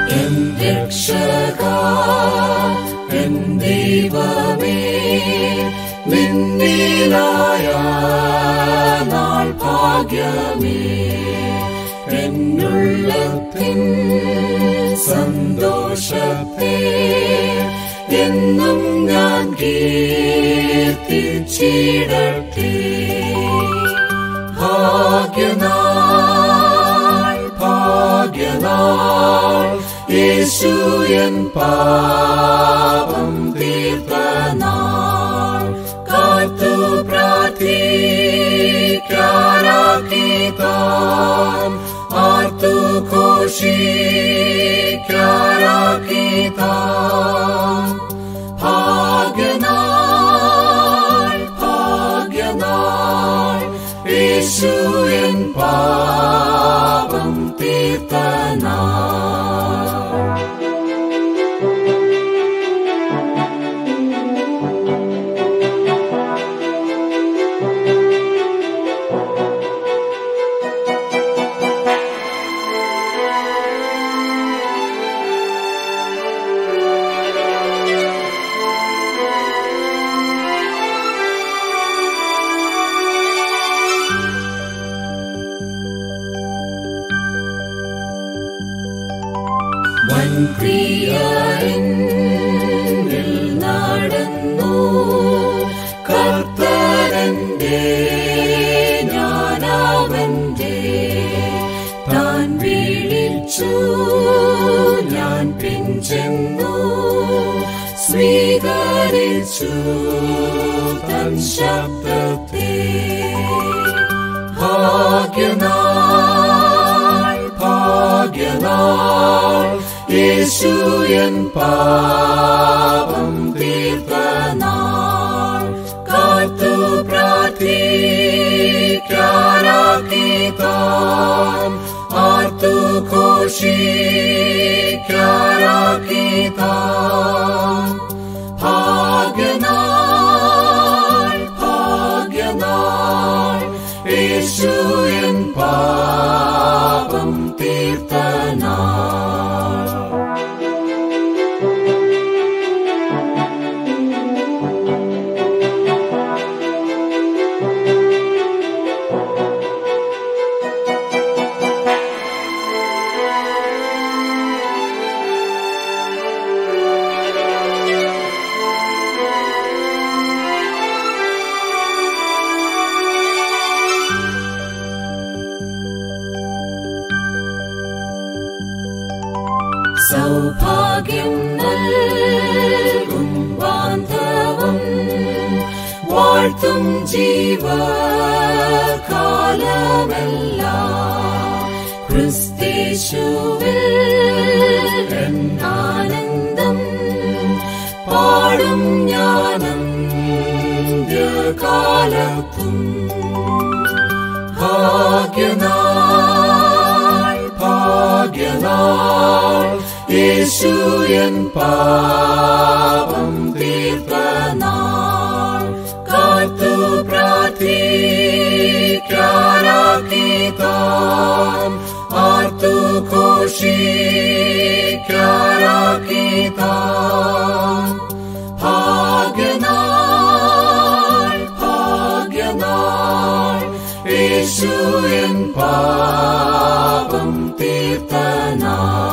N രക്ഷക N ദൈവമേ നിന്നിലായ നാൾ ഭാഗ്യമേ എന്നുള്ളത്തിൻ സന്തോഷത്തെ എന്നും ഞാൻ കീർത്തിച്ചിടട്ടെ ഭാഗ്യനാൾ ഭാഗ്യനാൾ യേശു എൻ പാപം തീർത്ത നാൾ കാത്തു പ്രാർത്ഥിക്കാനാക്കി താൻ ആർത്തു ഘോഷിക്കാനാക്കി താൻ ഭാഗ്യനാൾ ഭാഗ്യനാൾ യേശു എൻ പാപം തീർത്ത നാൾ വൻക്രിയനിൽ നടന്നു കർത്തരന്റെ ഞാനവന്റെ താൻ വീഴിച്ചു ഞാൻ പിഞ്ചെന്നു സ്വീകരിച്ചു തൻ ശബ്ദത്തെ ഭാഗ്യനാൾ ഭാഗ്യനാൾ യേശു എൻ പാപം തീർത്ത നാൾ കാത്തു പ്രാർത്ഥിക്കാനാക്കി താൻ ആർത്തു ഘോഷിക്കാനാക്കി താൻ ഭാഗ്യനാൾ ഭാഗ്യനാൾ യേശു എൻ പാപം തീർത്ത നാൾ സൗഭാഗ്യം നൽകും ബാന്ധവം വാഴ്ത്തും ജീവകാലമെല്ലാം ക്രിസ്തേശുവിൽ ആനന്ദം പാടും ജ്ഞാനം കാലത്തും ഭാഗ്യനാൾ ഭാഗ്യനാൾ യേശു എൻ പാപം തീർത്ത നാൾ കാത്തു പ്രാർത്ഥിക്കാനാക്കി താൻ ആർത്തു ഘോഷിക്കാനാക്കി താൻ ഭാഗ്യനാൾ ഭാഗ്യനാൾ യേശു എൻ പാപം തീർത്ത നാൾ